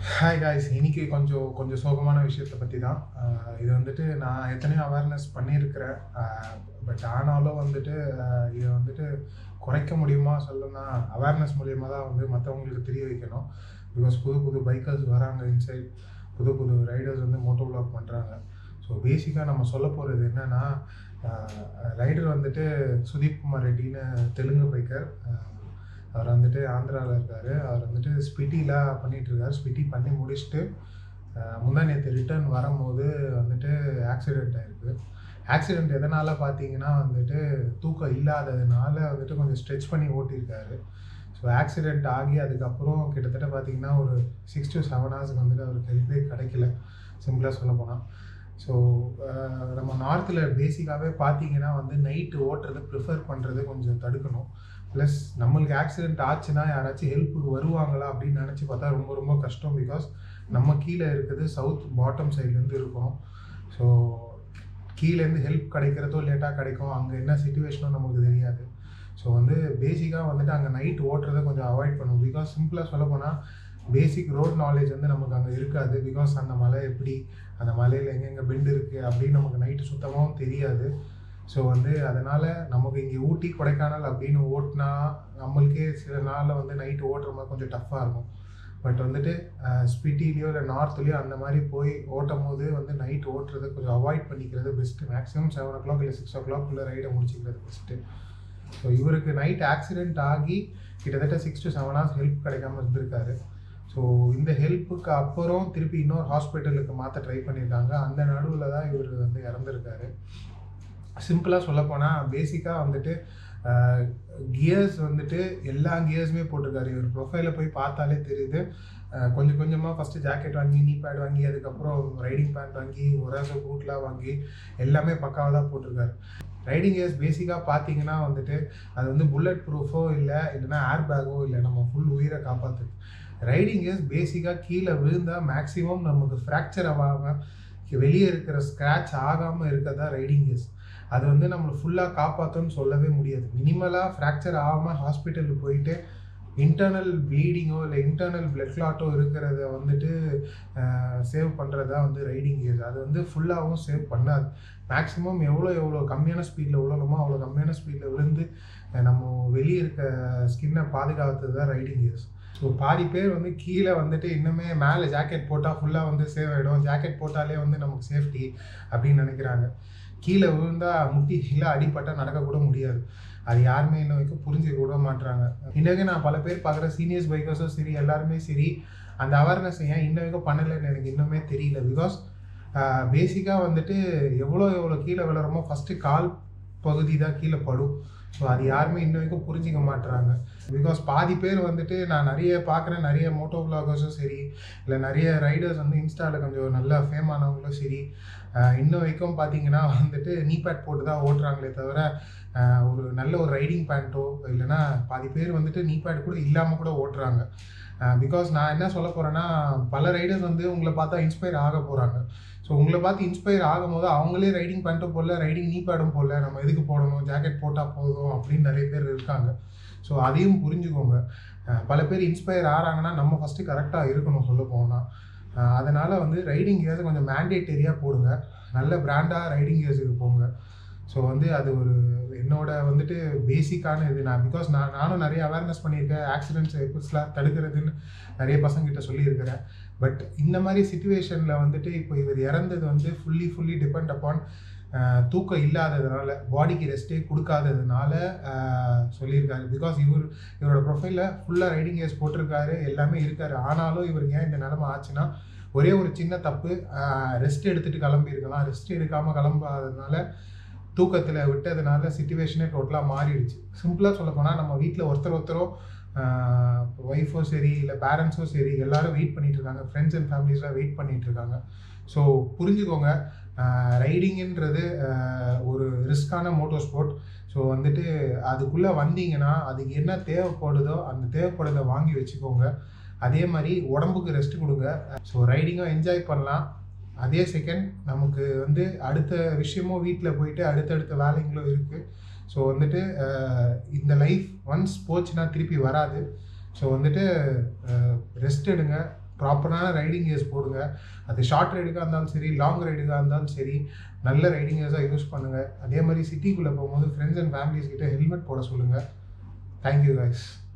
hi guys இன்னைக்கு கொஞ்சம் கொஞ்சம் சோகமான விஷயத்தை பற்றி தான் ஆஹ் இது வந்துட்டு நான் எத்தனையோ அவேர்னஸ் பண்ணியிருக்கிறேன் பட் ஆனாலும் வந்துட்டு ஆஹ் இதை வந்துட்டு குறைக்க முடியுமா சொல்லணும்னா அவேர்னஸ் மூலியமாக தான் வந்து மற்றவங்களுக்கு தெரிய வைக்கணும் பிகாஸ் புது புது பைக்கர்ஸ் வராங்க இன்சைட் புது புது ரைடர்ஸ் வந்து மோட்டோ வ்ளாக் பண்ணுறாங்க ஸோ பேசிக்காக நம்ம சொல்ல போகிறது என்னென்னா ரைடர் வந்துட்டு சுதீப் குமார் ரெட்டின்னு தெலுங்கு பைக்கர் அவர் வந்துட்டு ஆந்திராவில் இருக்கார் அவர் வந்துட்டு ஸ்பிட்டியில் பண்ணிட்டு இருக்காரு ஸ்பிட்டி பண்ணி முடிச்சுட்டு அஹ், முந்தா நேற்று ரிட்டர்ன் வரும்போது வந்துட்டு ஆக்சிடெண்ட் ஆயிருக்கு ஆக்சிடெண்ட் எதனால் பார்த்தீங்கன்னா வந்துட்டு தூக்கம் இல்லாததுனால வந்துட்டு கொஞ்சம் ஸ்ட்ரெச் பண்ணி ஓட்டியிருக்காரு ஸோ ஆக்சிடெண்ட் ஆகி அதுக்கப்புறம் கிட்டத்தட்ட பார்த்தீங்கன்னா ஒரு சிக்ஸ் டு செவன் ஹவர்ஸ்க்கு வந்துட்டு அவருக்கு ஹெல்ப்பே கிடைக்கல சிம்பிளாக சொல்ல போனால் ஸோ நம்ம நார்த்தில் பேசிக்காகவே பார்த்தீங்கன்னா வந்து நைட்டு ஓட்டுறது ப்ரிஃபர் பண்ணுறது கொஞ்சம் தடுக்கணும் ப்ளஸ் நம்மளுக்கு ஆக்சிடென்ட் ஆச்சுன்னா யாராச்சும் ஹெல்ப்புக்கு வருவாங்களா அப்படின்னு நினச்சி பார்த்தா ரொம்ப ரொம்ப கஷ்டம் பிகாஸ் நம்ம கீழே இருக்குது சவுத் பாட்டம் சைட்லேருந்து இருக்கோம் ஸோ கீழேருந்து ஹெல்ப் கிடைக்கிறதோ லேட்டாக கிடைக்கும் அங்கே என்ன சுச்சுவேஷனோ நமக்கு தெரியாது ஸோ வந்து பேசிக்காக வந்துட்டு அங்கே நைட் ஓட்டுறதை கொஞ்சம் அவாய்ட் பண்ணும் பிகாஸ் சிம்பிளாக சொல்ல போனால் பேசிக் ரோட் நாலேஜ் வந்து நமக்கு அங்கே இருக்காது பிகாஸ் அந்த மலை எப்படி அந்த மலையில் எங்கெங்கே பெண்டு இருக்குது அப்படின்னு நமக்கு நைட்டு சுத்தமாகவும் தெரியாது ஸோ வந்து அதனால் நமக்கு இங்கே ஊட்டி கொடைக்கானல் அப்படின்னு ஓட்டினா நம்மளுக்கே சில நாளில் வந்து நைட்டு ஓட்டுற மாதிரி கொஞ்சம் டஃப்பாக இருக்கும் பட் வந்துட்டு ஸ்பிட்டிலேயோ இல்லை நார்த்லேயோ அந்த மாதிரி போய் ஓட்டும் போது வந்து நைட் ஓட்டுறதை கொஞ்சம் அவாய்ட் பண்ணிக்கிறது best maximum seven o'clock இல்லை சிக்ஸ் ஓ கிளாக்குள்ளே ரைடை முடிச்சிக்கிறது பெஸ்ட்டு ஸோ இவருக்கு நைட் ஆக்சிடெண்ட் ஆகி கிட்டத்தட்ட six to seven hours help கிடைக்காம இருந்திருக்காரு ஸோ இந்த ஹெல்ப்புக்கு அப்புறம் திருப்பி இன்னொரு ஹாஸ்பிட்டலுக்கு மாற்ற ட்ரை பண்ணியிருக்காங்க அந்த நடுவில் தான் இவர் வந்து இறந்துருக்காரு சிம்பிளாக சொல்லப்போனால் பேசிக்காக வந்துட்டு கியர்ஸ் வந்துட்டு எல்லா கியர்ஸுமே போட்டிருக்காரு இவர் ப்ரொஃபைலை போய் பார்த்தாலே தெரியுது அஹ் கொஞ்சம் கொஞ்சமாக ஃபஸ்ட்டு ஜாக்கெட் வாங்கி நீ பேட் வாங்கி அதுக்கப்புறம் ரைடிங் பேண்ட் வாங்கி ஒராசோ பூட்லாம் வாங்கி எல்லாமே பக்காவாக தான் போட்டிருக்காரு ரைடிங் கியர்ஸ் பேசிக்காக பார்த்தீங்கன்னா வந்துட்டு அது வந்து புல்லட் ப்ரூஃபோ இல்லை இல்லைன்னா ஏர் பேக்கோ இல்லை நம்ம ஃபுல் உயிரை காப்பாற்றுது ரைடிங் கியர்ஸ் பேசிக்காக கீழே விழுந்தால் மேக்ஸிமம் நமக்கு ஃப்ராக்சர் ஆகாமல் வெளியே இருக்கிற ஸ்க்ராட்ச் ஆகாமல் இருக்கதா ரைடிங் கியர்ஸ் அது வந்து நம்மளை ஃபுல்லாக காப்பாற்றும்னு சொல்லவே முடியாது மினிமலாக ஃப்ராக்சர் ஆகாமல் ஹாஸ்பிட்டலுக்கு போயிட்டு இன்டர்னல் ப்ளீடிங்கோ இல்லை இன்டர்னல் பிளட் கிளாட்டோ இருக்கிறத வந்துட்டு சேவ் பண்ணுறதா வந்து ரைடிங் கியர்ஸ் அது வந்து ஃபுல்லாகவும் சேவ் பண்ணாது மேக்ஸிமம் எவ்வளோ எவ்வளோ கம்மியான ஸ்பீடில் விழணுமோ அவ்வளோ கம்மியான ஸ்பீடில் விழுந்து அஹ், நம்ம வெளியே இருக்க ஸ்கின்னை பாதுகாத்தது தான் ரைடிங் கியர்ஸ் ஸோ பாதி பேர் வந்து கீழே வந்துட்டு இன்னுமே மேலே ஜாக்கெட் போட்டால் ஃபுல்லாக வந்து சேவ் ஆகிடும் ஜாக்கெட் போட்டாலே வந்து நமக்கு சேஃப்டி அப்படின்னு நினைக்கிறாங்க கீழே விழுந்தா முட்டி கீழே அடிப்பட்டால் நடக்கக்கூட முடியாது அது யாருமே இன்ன வரைக்கும் புரிஞ்சுக்க கூட மாட்றாங்க இன்னைக்கு நான் பல பேர் பார்க்குற சீனியர்ஸ் பைக்கர்ஸும் சரி எல்லாருமே சரி அந்த அவேர்னஸ் ஏன் இன்ன வரைக்கும் பண்ணலைன்னு எனக்கு இன்னுமே தெரியல பிகாஸ் பேசிக்காக வந்துட்டு எவ்வளோ எவ்வளோ கீழே விழுறோமோ ஃபஸ்ட்டு கால் பகுதி தான் கீழே படும் ஸோ அது யாருமே இன்ன வரைக்கும் புரிஞ்சிக்க மாட்றாங்க பிகாஸ் பாதி பேர் வந்துட்டு நான் நிறைய பார்க்குறேன் நிறைய மோட்டோ விளாகர்ஸும் சரி இல்லை நிறைய ரைடர்ஸ் வந்து இன்ஸ்டாவில் கொஞ்சம் நல்லா ஃபேம் ஆனவங்களும் சரி ஆஹ் இன்ன வரைக்கும் பார்த்தீங்கன்னா வந்துட்டு நீ பேட் போட்டு தான் ஓட்டுறாங்களே தவிர ஆஹ் ஒரு நல்ல ஒரு ரைடிங் பேண்ட்டோ இல்லைன்னா பாதி பேர் வந்துட்டு நீ பேட் கூட இல்லாமல் கூட ஓட்டுறாங்க பிகாஸ் நான் என்ன சொல்ல போகிறேன்னா பல ரைடர்ஸ் வந்து உங்களை பார்த்தா இன்ஸ்பயர் ஆக போகிறாங்க ஸோ உங்களை பார்த்து இன்ஸ்பயர் ஆகும் போது அவங்களே ரைடிங் பேண்ட்டும் போடல ரைடிங் நீ பேடும் போடல நம்ம எதுக்கு போடணும் ஜாக்கெட் போட்டால் போதும் அப்படின்னு நிறைய பேர் இருக்காங்க ஸோ அதையும் புரிஞ்சுக்கோங்க அஹ் பல பேர் இன்ஸ்பயர் ஆகிறாங்கன்னா நம்ம ஃபஸ்ட்டு கரெக்டாக இருக்கணும் சொல்ல போனால் அதனால் வந்து ரைடிங் கியர்ஸ் கொஞ்சம் மேண்டேட்டரியாக போடுங்க நல்ல பிராண்டாக ரைடிங் கியர்ஸுக்கு போங்க ஸோ வந்து அது ஒரு என்னோட வந்துட்டு பேசிக்கான இது நான் பிகாஸ் நான் நானும் நிறைய அவேர்னஸ் பண்ணியிருக்கேன் ஆக்சிடென்ட்ஸ் எபிட்ஸ்லாம் தடுக்கிறதுன்னு நிறைய பசங்கிட்ட சொல்லியிருக்கிறேன் பட் இந்த மாதிரி சுச்சுவேஷனில் வந்துட்டு இப்போ இவர் இறந்தது வந்து ஃபுல்லி ஃபுல்லி டிபெண்ட் அப்பான் தூக்கம் இல்லாததுனால பாடிக்கு ரெஸ்ட்டே கொடுக்காததுனால ஆஹ், சொல்லியிருக்காரு பிகாஸ் இவர் இவரோட ப்ரொஃபைலில் ஃபுல்லாக ரைடிங் கேஸ் போட்டிருக்காரு எல்லாமே இருக்காரு ஆனாலும் இவருக்கு ஏன் இந்த நிலைமை ஆச்சுன்னா ஒரே ஒரு சின்ன தப்பு ரெஸ்ட் எடுத்துட்டு கிளம்பியிருக்கலாம் ரெஸ்ட் எடுக்காமல் கிளம்பாததுனால தூக்கத்தில் விட்டதுனால சுச்சுவேஷனே டோட்டலாக மாறிடுச்சு சிம்பிளாக சொல்ல போனால் நம்ம வீட்டில் ஒருத்தர் ஒருத்தரோ ஒய்ஃபோ சரி இல்லை பேரண்ட்ஸோ சரி எல்லாரும் வெயிட் பண்ணிட்டு இருக்காங்க ஃப்ரெண்ட்ஸ் அண்ட் ஃபேமிலிஸ்லாம் வெயிட் பண்ணிட்டு இருக்காங்க ஸோ புரிஞ்சுக்கோங்க ரைடிங்குன்றது ஒரு ரிஸ்கான மோட்டோ ஸ்போர்ட் ஸோ வந்துட்டு அதுக்குள்ளே வந்தீங்கன்னா அதுக்கு என்ன தேவைப்படுதோ அந்த தேவைப்படுறதை வாங்கி வச்சுக்கோங்க அதே மாதிரி உடம்புக்கு ரெஸ்ட் கொடுங்க ஸோ ரைடிங்கும் என்ஜாய் பண்ணலாம் அதே செகண்ட் நமக்கு வந்து அடுத்த விஷயமும் வீட்டில் போயிட்டு அடுத்தடுத்த வேலைங்களும் இருக்குது ஸோ வந்துட்டு அஹ், இந்த லைஃப் ஒன்ஸ் போச்சுன்னா திருப்பி வராது ஸோ வந்துட்டு ரெஸ்ட் எடுங்க ப்ராப்பரான ரைடிங் கியர்ஸ் போடுங்க அது ஷார்ட் ரைடுக்காக இருந்தாலும் சரி லாங் ரைடுக்காக இருந்தாலும் சரி நல்ல ரைடிங் கியர்ஸாக யூஸ் பண்ணுங்கள் அதே மாதிரி சிட்டிக்குள்ளே போகும்போது ஃப்ரெண்ட்ஸ் அண்ட் ஃபேமிலிஸ் கிட்ட ஹெல்மெட் போட சொல்லுங்கள் தேங்க்யூ கைஸ்